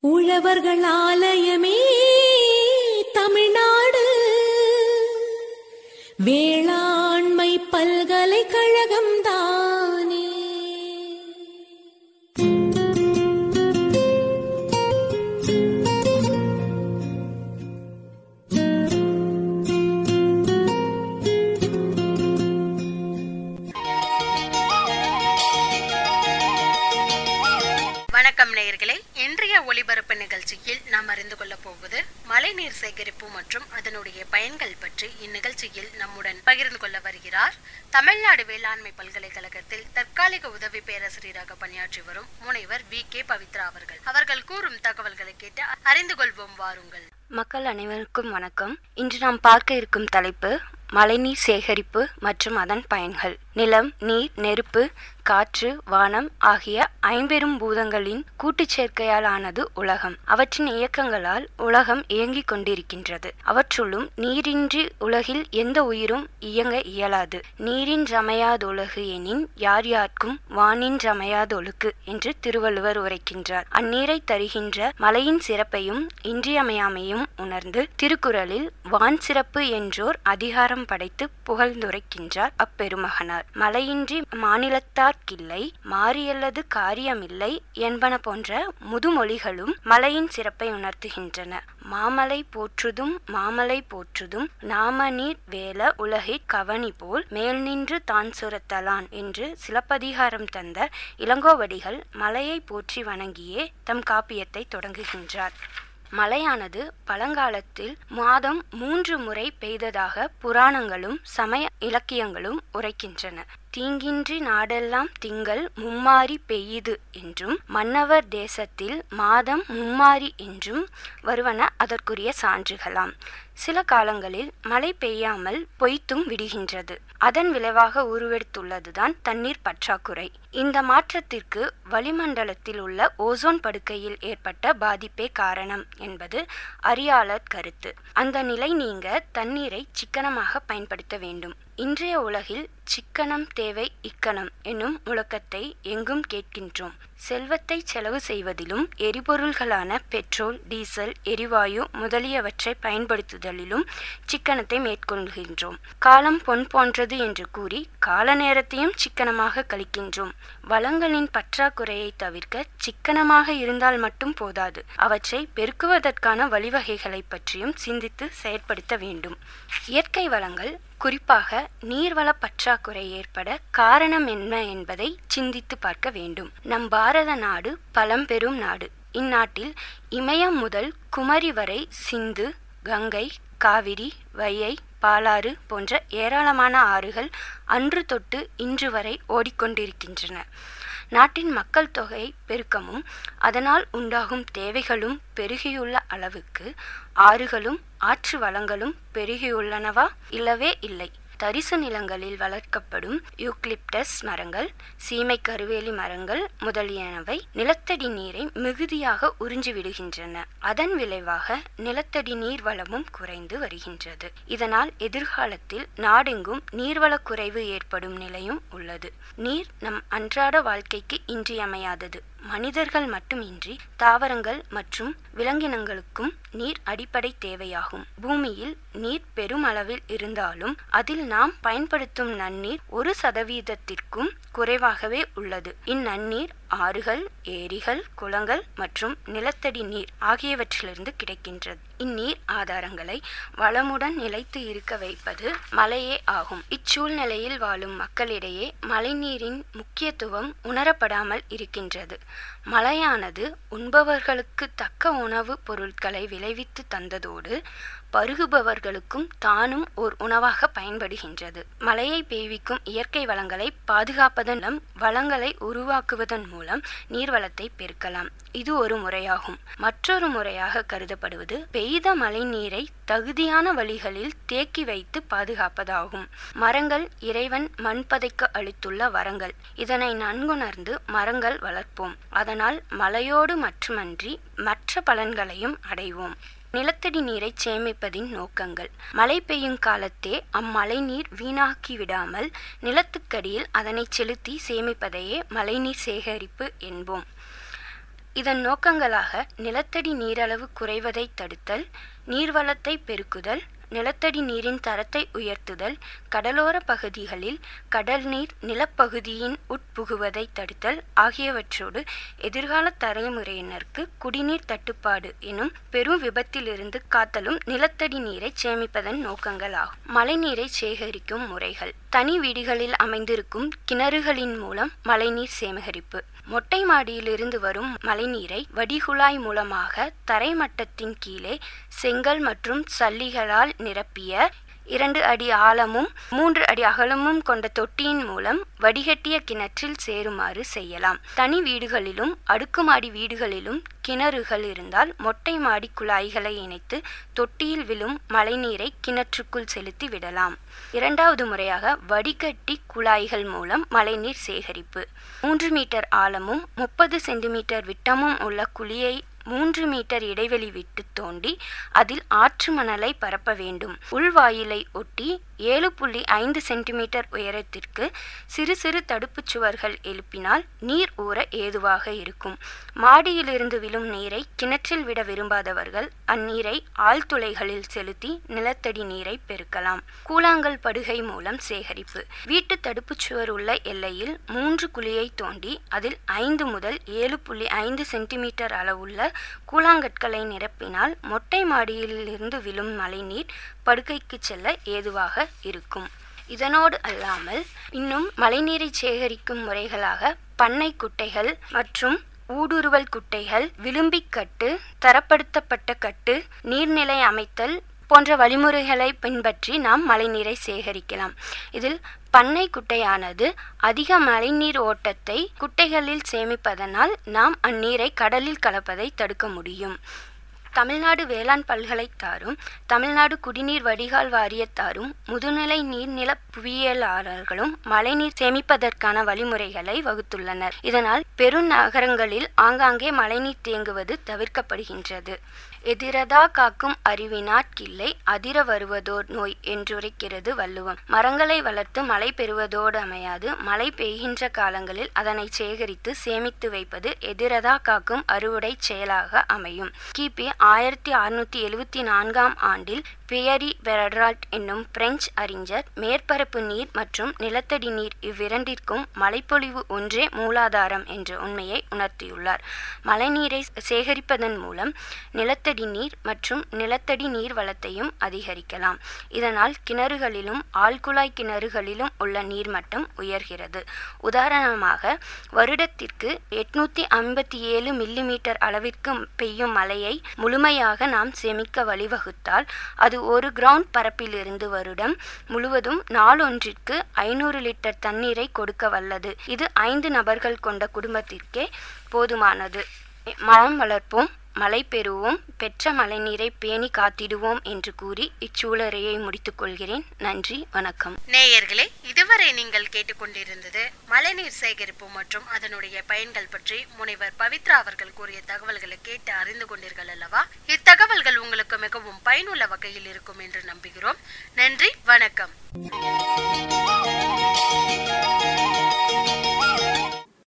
உழவர்கள் ஆலயமே தமிழ்நாடு வேளாண்மை பல்கலைக்கழகம் தானே வணக்கம் நேயர்களே இன்றைய ஒளிபரப்பு நிகழ்ச்சியில் நாம் அறிந்து கொள்ளப் போவது மழைநீர் சேகரிப்பு மற்றும் அதனுடைய பயன்கள் பற்றி இந்நிகழ்ச்சியில் நம்முடன் பகிர்ந்து கொள்ள வருகிறார் தமிழ்நாடு வேளாண்மை பல்கலைக்கழகத்தில் தற்காலிக உதவி பேராசிரியராக பணியாற்றி வரும் முனைவர் வி கே பவித்ரா அவர்கள் அவர்கள் கூறும் தகவல்களை கேட்டு அறிந்து கொள்வோம் வாருங்கள் மக்கள் அனைவருக்கும் வணக்கம் இன்று நாம் பார்க்க இருக்கும் தலைப்பு மழைநீர் சேகரிப்பு மற்றும் அதன் பயன்கள் நிலம் நீர் நெருப்பு காற்று வானம் ஆகிய ஐம்பெரும் பூதங்களின் கூட்டுச் சேர்க்கையால் ஆனது உலகம் அவற்றின் இயக்கங்களால் உலகம் இயங்கிக் கொண்டிருக்கின்றது அவற்றுள்ளும் நீரின்றி உலகில் எந்த உயிரும் இயங்க இயலாது நீரின்றமையாதொழுகு எனின் யார் யார்க்கும் வானின்றமையாதொழுக்கு என்று திருவள்ளுவர் உரைக்கின்றார் அந்நீரை தருகின்ற மலையின் சிறப்பையும் இன்றியமையாமையும் உணர்ந்து திருக்குறளில் வான் சிறப்பு என்றோர் அதிகாரம் படைத்து புகழ்ந்துரைக்கின்றார் அப்பெருமகனார் மலையின்றி மாநிலத்தார்க்கில்லை மாறியல்லது காரியமில்லை என்பன போன்ற முதுமொழிகளும் மலையின் சிறப்பை உணர்த்துகின்றன மாமலை போற்றுதும் மாமலை போற்றுதும் நாமநீர் வேல உலகிற் கவனி போல் மேல் நின்று தான் சுரத்தலான் என்று சிலப்பதிகாரம் தந்த இளங்கோவடிகள் மலையை போற்றி வணங்கியே தம் காப்பியத்தை தொடங்குகின்றார் மழையானது பழங்காலத்தில் மாதம் மூன்று முறை பெய்ததாக புராணங்களும் சமய இலக்கியங்களும் உரைக்கின்றன தீங்கின்றி நாடெல்லாம் திங்கள் மும்மாரி பெய்யுது என்றும் மன்னவர் தேசத்தில் மாதம் மும்மாரி என்றும் வருவன அதற்குரிய சான்றுகளாம் சில காலங்களில் மழை பெய்யாமல் பொய்த்தும் விடுகின்றது அதன் விளைவாக உருவெடுத்துள்ளதுதான் தண்ணீர் பற்றாக்குறை இந்த மாற்றத்திற்கு வளிமண்டலத்தில் உள்ள ஓசோன் படுக்கையில் ஏற்பட்ட பாதிப்பே காரணம் என்பது அறியாளர் கருத்து அந்த நிலை நீங்க தண்ணீரை சிக்கனமாக பயன்படுத்த வேண்டும் இன்றைய உலகில் சிக்கனம் தேவை இக்கணம் என்னும் முழக்கத்தை எங்கும் கேட்கின்றோம் செல்வத்தை செலவு செய்வதிலும் எரிபொருள்களான பெட்ரோல் டீசல் எரிவாயு முதலியவற்றை பயன்படுத்துதலிலும் சிக்கனத்தை மேற்கொள்கின்றோம் காலம் பொன் போன்றது என்று கூறி கால நேரத்தையும் சிக்கனமாக கழிக்கின்றோம் வளங்களின் பற்றாக்குறையை தவிர்க்க சிக்கனமாக இருந்தால் மட்டும் போதாது அவற்றை பெருக்குவதற்கான வழிவகைகளை பற்றியும் சிந்தித்து செயற்படுத்த வேண்டும் இயற்கை வளங்கள் குறிப்பாக நீர்வள பற்றாக்குறை ஏற்பட காரணம் என்ன என்பதை சிந்தித்து பார்க்க வேண்டும் நம் பாரத நாடு பழம்பெரும் நாடு இந்நாட்டில் இமயம் முதல் குமரி வரை சிந்து கங்கை காவிரி வையை பாலாறு போன்ற ஏராளமான ஆறுகள் அன்று தொட்டு இன்று வரை ஓடிக்கொண்டிருக்கின்றன நாட்டின் மக்கள் தொகை பெருக்கமும் அதனால் உண்டாகும் தேவைகளும் பெருகியுள்ள அளவுக்கு ஆறுகளும் ஆற்று வளங்களும் பெருகியுள்ளனவா இல்லவே இல்லை தரிசு நிலங்களில் வளர்க்கப்படும் யூக்லிப்டஸ் மரங்கள் சீமை கருவேலி மரங்கள் முதலியனவை நிலத்தடி நீரை மிகுதியாக உறிஞ்சிவிடுகின்றன அதன் விளைவாக நிலத்தடி நீர் வளமும் குறைந்து வருகின்றது இதனால் எதிர்காலத்தில் நாடெங்கும் நீர்வள குறைவு ஏற்படும் நிலையும் உள்ளது நீர் நம் அன்றாட வாழ்க்கைக்கு இன்றியமையாதது மனிதர்கள் மட்டுமின்றி தாவரங்கள் மற்றும் விலங்கினங்களுக்கும் நீர் அடிப்படை தேவையாகும் பூமியில் நீர் பெருமளவில் இருந்தாலும் அதில் நாம் பயன்படுத்தும் நன்னீர் ஒரு சதவீதத்திற்கும் குறைவாகவே உள்ளது இந்நன்னீர் ஆறுகள் ஏரிகள் குளங்கள் மற்றும் நிலத்தடி நீர் ஆகியவற்றிலிருந்து கிடைக்கின்றது இந்நீர் ஆதாரங்களை வளமுடன் நிலைத்து இருக்க வைப்பது மழையே ஆகும் இச்சூழ்நிலையில் வாழும் மக்களிடையே மழைநீரின் முக்கியத்துவம் உணரப்படாமல் இருக்கின்றது மழையானது உண்பவர்களுக்கு தக்க உணவுப் பொருட்களை விளைவித்து தந்ததோடு பருகுபவர்களுக்கும் தானும் ஓர் உணவாக பயன்படுகின்றது மழையை பெய்விக்கும் இயற்கை வளங்களை பாதுகாப்பதன் மூலம் வளங்களை உருவாக்குவதன் மூலம் நீர்வளத்தை பெருக்கலாம் இது ஒரு முறையாகும் மற்றொரு முறையாக கருதப்படுவது பெய்த மழை நீரை தகுதியான வழிகளில் தேக்கி வைத்து பாதுகாப்பதாகும் மரங்கள் இறைவன் மண் பதைக்க அளித்துள்ள வரங்கள் இதனை நன்குணர்ந்து மரங்கள் வளர்ப்போம் அதனால் மழையோடு மட்டுமன்றி மற்ற பலன்களையும் அடைவோம் நிலத்தடி நீரை சேமிப்பதின் நோக்கங்கள் மழை பெய்யும் காலத்தே அம்மழை நீர் வீணாக்கி விடாமல் நிலத்துக்கடியில் அதனை செலுத்தி சேமிப்பதையே மழைநீர் சேகரிப்பு என்போம் இதன் நோக்கங்களாக நிலத்தடி நீரளவு குறைவதை தடுத்தல் நீர்வளத்தை பெருக்குதல் நிலத்தடி நீரின் தரத்தை உயர்த்துதல் கடலோர பகுதிகளில் கடல் நீர் நிலப்பகுதியின் உட்புகுவதை தடுத்தல் ஆகியவற்றோடு எதிர்கால தலைமுறையினருக்கு குடிநீர் தட்டுப்பாடு எனும் பெரும் விபத்திலிருந்து காத்தலும் நிலத்தடி நீரை சேமிப்பதன் நோக்கங்களாகும் மழைநீரை சேகரிக்கும் முறைகள் தனி வீடுகளில் அமைந்திருக்கும் கிணறுகளின் மூலம் மழைநீர் சேகரிப்பு மொட்டை மாடியிலிருந்து வரும் மழைநீரை வடிகுழாய் மூலமாக தரைமட்டத்தின் கீழே செங்கல் மற்றும் சல்லிகளால் நிரப்பிய இரண்டு அடி ஆழமும் மூன்று அடி அகலமும் கொண்ட தொட்டியின் மூலம் வடிகட்டிய கிணற்றில் சேருமாறு செய்யலாம் தனி வீடுகளிலும் அடுக்குமாடி வீடுகளிலும் கிணறுகள் இருந்தால் மொட்டை மாடி குழாய்களை இணைத்து தொட்டியில் விழும் மழைநீரை கிணற்றுக்குள் செலுத்தி விடலாம் இரண்டாவது முறையாக வடிகட்டி குழாய்கள் மூலம் மழைநீர் சேகரிப்பு மூன்று மீட்டர் ஆழமும் முப்பது சென்டிமீட்டர் விட்டமும் உள்ள குழியை மூன்று மீட்டர் இடைவெளி விட்டு தோண்டி அதில் ஆற்று மணலை பரப்ப வேண்டும் உள்வாயிலை ஒட்டி ஏழு புள்ளி ஐந்து சென்டிமீட்டர் உயரத்திற்கு சிறு சிறு தடுப்புச் சுவர்கள் எழுப்பினால் நீர் ஊற ஏதுவாக இருக்கும் மாடியிலிருந்து விழும் நீரை கிணற்றில் விட விரும்பாதவர்கள் அந்நீரை ஆழ்துளைகளில் செலுத்தி நிலத்தடி நீரை பெருக்கலாம் கூழாங்கல் படுகை மூலம் சேகரிப்பு வீட்டு தடுப்புச் சுவர் உள்ள எல்லையில் மூன்று குழியை தோண்டி அதில் ஐந்து முதல் ஏழு புள்ளி ஐந்து சென்டிமீட்டர் அளவுள்ள கூழாங்கற்களை நிரப்பினால் மொட்டை மாடியிலிருந்து விழும் மழைநீர் படுக்கைக்கு செல்ல ஏதுவாக இருக்கும் இதனோடு அல்லாமல் இன்னும் மழைநீரை சேகரிக்கும் முறைகளாக பண்ணை குட்டைகள் மற்றும் ஊடுருவல் குட்டைகள் விளிம்பிக்கட்டு தரப்படுத்தப்பட்ட கட்டு நீர்நிலை அமைத்தல் போன்ற வழிமுறைகளை பின்பற்றி நாம் மழைநீரை சேகரிக்கலாம் இதில் பண்ணை குட்டையானது அதிக மழைநீர் ஓட்டத்தை குட்டைகளில் சேமிப்பதனால் நாம் அந்நீரை கடலில் கலப்பதை தடுக்க முடியும் தமிழ்நாடு வேளாண் பல்கலைத்தாரும் தமிழ்நாடு குடிநீர் வடிகால் வாரியத்தாரும் முதுநிலை நீர்நில புவியியலாளர்களும் மழைநீர் சேமிப்பதற்கான வழிமுறைகளை வகுத்துள்ளனர் இதனால் பெருநகரங்களில் ஆங்காங்கே மழைநீர் தேங்குவது தவிர்க்கப்படுகின்றது எதிரதா காக்கும் அறிவினாட்கில்லை அதிர வருவதோர் நோய் என்றுரைக்கிறது வள்ளுவம் மரங்களை வளர்த்து மழை பெறுவதோடு அமையாது மழை பெய்கின்ற காலங்களில் அதனை சேகரித்து சேமித்து வைப்பது எதிரதா காக்கும் அறுவடை செயலாக அமையும் கிபி ஆயிரத்தி அறுநூத்தி எழுவத்தி நான்காம் ஆண்டில் பியரி பெரட்ரால்ட் என்னும் பிரெஞ்சு அறிஞர் மேற்பரப்பு நீர் மற்றும் நிலத்தடி நீர் இவ்விரண்டிற்கும் மழைப்பொழிவு ஒன்றே மூலாதாரம் என்ற உண்மையை உணர்த்தியுள்ளார் மழைநீரை சேகரிப்பதன் மூலம் நிலத்தடி நீர் மற்றும் நிலத்தடி நீர் வளத்தையும் அதிகரிக்கலாம் இதனால் கிணறுகளிலும் ஆழ்குழாய் கிணறுகளிலும் உள்ள நீர்மட்டம் உயர்கிறது உதாரணமாக வருடத்திற்கு எட்நூத்தி ஐம்பத்தி ஏழு மில்லிமீட்டர் அளவிற்கு பெய்யும் மழையை முழுமையாக நாம் சேமிக்க வழிவகுத்தால் அது ஒரு கிரவுண்ட் பரப்பிலிருந்து வருடம் முழுவதும் நாளொன்றிற்கு ஐநூறு லிட்டர் தண்ணீரை கொடுக்க வல்லது இது ஐந்து நபர்கள் கொண்ட குடும்பத்திற்கே போதுமானது மரம் வளர்ப்போம் மழை பெறுவோம் பெற்ற மழைநீரை பேணி காத்திடுவோம் என்று கூறி இச்சூழலையை முடித்துக் கொள்கிறேன் நன்றி வணக்கம் நேயர்களே இதுவரை நீங்கள் கேட்டுக்கொண்டிருந்தது மழைநீர் சேகரிப்பு மற்றும் அதனுடைய பயன்கள் பற்றி முனைவர் பவித்ரா அவர்கள் கூறிய தகவல்களை கேட்டு அறிந்து கொண்டீர்கள் அல்லவா இத்தகவல்கள் உங்களுக்கு மிகவும் பயனுள்ள வகையில் இருக்கும் என்று நம்புகிறோம் நன்றி வணக்கம்